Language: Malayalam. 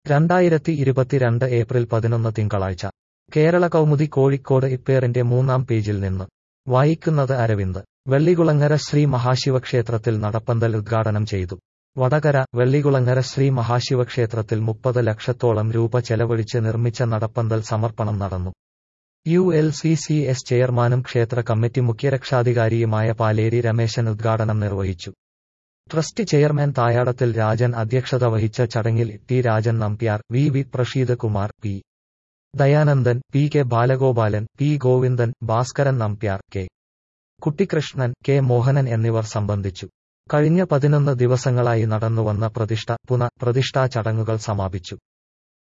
രണ്ടായിരത്തി ഇരുപത്തിരണ്ട് ഏപ്രിൽ പതിനൊന്ന് തിങ്കളാഴ്ച കേരള കൗമുദി കോഴിക്കോട് ഇപ്പേറിന്റെ മൂന്നാം പേജിൽ നിന്ന് വായിക്കുന്നത് അരവിന്ദ് വെള്ളികുളങ്ങര ശ്രീ മഹാശിവക്ഷേത്രത്തിൽ നടപ്പന്തൽ ഉദ്ഘാടനം ചെയ്തു വടകര വെള്ളികുളങ്ങര ശ്രീ മഹാശിവക്ഷേത്രത്തിൽ മുപ്പത് ലക്ഷത്തോളം രൂപ ചെലവഴിച്ച് നിർമ്മിച്ച നടപ്പന്തൽ സമർപ്പണം നടന്നു U L C C S ചെയർമാനും ക്ഷേത്ര കമ്മിറ്റി മുഖ്യരക്ഷാധികാരിയുമായ പാലേരി രമേശൻ ഉദ്ഘാടനം നിർവഹിച്ചു ട്രസ്റ്റ് ചെയർമാൻ തായാടത്തിൽ രാജൻ അധ്യക്ഷത വഹിച്ച ചടങ്ങിൽ T Rajan Nambiar V V Prasheed Kumar P Dayanandan P K Balagopalan P Govindan Bhaskaran Nambiar K Kuttikrishnan K Mohanan എന്നിവർ സംബന്ധിച്ചു കഴിഞ്ഞ പതിനൊന്ന് ദിവസങ്ങളായി നടന്നുവന്ന പ്രതിഷ്ഠ പുന പ്രതിഷ്ഠാ ചടങ്ങുകൾ സമാപിച്ചു